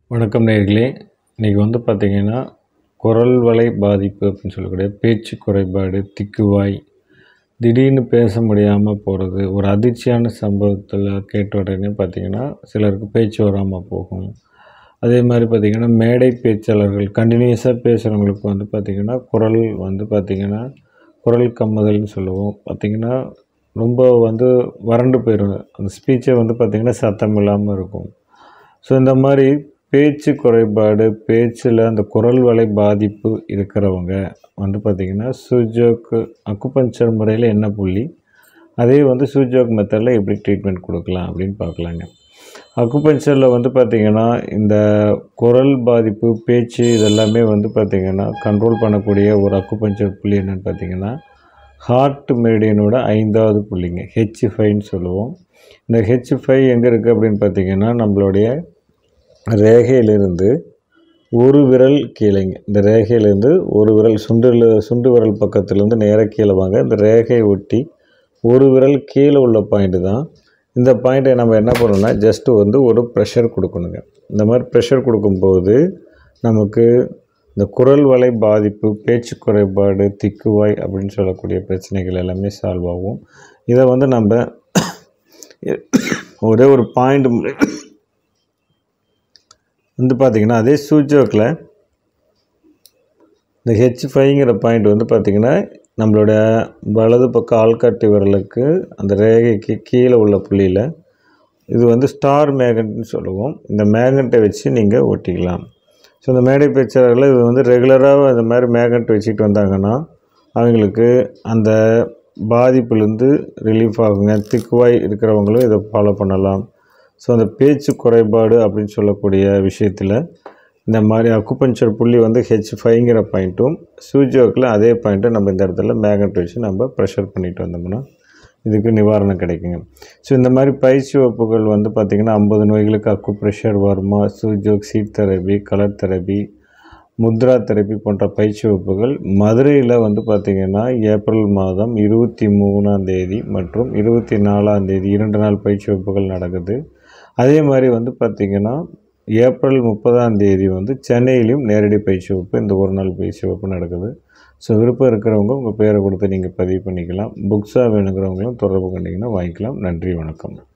வணக்கம் நேயர்களே இன்றைக்கி வந்து பார்த்திங்கன்னா குரல் வளை பாதிப்பு அப்படின்னு சொல்லக்கூடிய பேச்சு குறைபாடு திக்குவாய் திடீர்னு பேச முடியாமல் போகிறது ஒரு அதிர்ச்சியான சம்பவத்தில் கேட்ட உடனே பார்த்திங்கன்னா சிலருக்கு பேச்சு வராமல் போகும் அதே மாதிரி பார்த்திங்கன்னா மேடை பேச்சாளர்கள் கண்டினியூஸாக பேசுகிறவங்களுக்கு வந்து பார்த்திங்கன்னா குரல் வந்து பார்த்திங்கன்னா குரல் கம்முதல்னு சொல்லுவோம் பார்த்திங்கன்னா ரொம்ப வந்து வறண்டு போயிடும் அந்த ஸ்பீச்சே வந்து பார்த்திங்கன்னா சத்தம் இல்லாமல் இருக்கும் ஸோ இந்த மாதிரி பேச்சு குறைபாடு பேச்சில் அந்த குரல் வளை பாதிப்பு இருக்கிறவங்க வந்து பார்த்திங்கன்னா சூஜோக்கு அக்குபஞ்சர் முறையில் என்ன புள்ளி அதே வந்து சூஜோக் மெத்தடில் எப்படி ட்ரீட்மெண்ட் கொடுக்கலாம் அப்படின்னு பார்க்கலாங்க அக்குபஞ்சரில் வந்து பார்த்திங்கன்னா இந்த குரல் பாதிப்பு பேச்சு இதெல்லாமே வந்து பார்த்திங்கன்னா கண்ட்ரோல் பண்ணக்கூடிய ஒரு அக்குபஞ்சர் புள்ளி என்னென்னு பார்த்திங்கன்னா ஹார்ட் மெரிடியனோட ஐந்தாவது புள்ளிங்க ஹெச் ஃபைன்னு சொல்லுவோம் இந்த ஹெச் ஃபைவ் எங்கே இருக்குது அப்படின்னு பார்த்திங்கன்னா நம்மளுடைய ரேகையிலிருந்து ஒரு விரல் கீழேங்க இந்த ரேகையிலேருந்து ஒரு விரல் சுண்டில் சுண்டு விரல் பக்கத்துலேருந்து நேராக கீழே வாங்க இந்த ரேகையை ஒட்டி ஒரு விரல் கீழே உள்ள பாயிண்ட்டு தான் இந்த பாயிண்ட்டை நம்ம என்ன பண்ணணும்னா ஜஸ்ட்டு வந்து ஒரு ப்ரெஷர் கொடுக்கணுங்க இந்த மாதிரி ப்ரெஷர் கொடுக்கும்போது நமக்கு இந்த குரல் வளை பாதிப்பு பேச்சு குறைபாடு திக்குவாய் அப்படின்னு சொல்லக்கூடிய பிரச்சனைகள் எல்லாமே சால்வ் ஆகும் இதை வந்து நம்ம ஒரே ஒரு பாயிண்ட் வந்து பார்த்திங்கன்னா அதே சூஜோக்கில் இந்த ஹெச் ஃபைங்கிற பாயிண்ட் வந்து பார்த்திங்கன்னா நம்மளோட வலது பக்கம் ஆள்காட்டி விரலுக்கு அந்த ரேகைக்கு கீழே உள்ள புள்ளியில் இது வந்து ஸ்டார் மேகன்ட்னு சொல்லுவோம் இந்த மேகண்ட்டை வச்சு நீங்கள் ஒட்டிக்கலாம் ஸோ இந்த மேடை பேச்சாளர்கள் இது வந்து ரெகுலராக இந்த மாதிரி மேகண்ட் வச்சுக்கிட்டு வந்தாங்கன்னா அவங்களுக்கு அந்த பாதிப்புலேருந்து ரிலீஃப் ஆகுங்க திக்குவாய் இருக்கிறவங்களும் இதை ஃபாலோ பண்ணலாம் ஸோ அந்த பேச்சு குறைபாடு அப்படின்னு சொல்லக்கூடிய விஷயத்தில் இந்த மாதிரி அக்குபஞ்சர் புள்ளி வந்து ஹெச் ஃபைங்கிற பாயிண்ட்டும் சூஜோக்கில் அதே பாயிண்ட்டும் நம்ம இந்த இடத்துல மேக்னெட் வச்சு நம்ம ப்ரெஷர் பண்ணிட்டு வந்தோம்னா இதுக்கு நிவாரணம் கிடைக்குங்க ஸோ இந்த மாதிரி பயிற்சி வகுப்புகள் வந்து பார்த்திங்கன்னா ஐம்பது நோய்களுக்கு அக்கு ப்ரெஷர் வருமா sujok seed therapy colour therapy mudra therapy போன்ற பயிற்சி வகுப்புகள் மதுரையில் வந்து பார்த்திங்கன்னா ஏப்ரல் மாதம் இருபத்தி மூணாம் தேதி மற்றும் இருபத்தி நாலாம் தேதி இரண்டு நாள் பயிற்சி வகுப்புகள் நடக்குது அதே மாதிரி வந்து பார்த்திங்கன்னா ஏப்ரல் முப்பதாம் தேதி வந்து சென்னையிலையும் நேரடி பயிற்சி வகுப்பு இந்த ஒரு நாள் பயிற்சி வகுப்பு நடக்குது ஸோ விருப்பம் இருக்கிறவங்க உங்கள் பேரை கொடுத்து நீங்கள் பதிவு பண்ணிக்கலாம் புக்ஸாக வேணுங்கிறவங்களும் தொடர்பு கொண்டீங்கன்னா வாங்கிக்கலாம் நன்றி வணக்கம்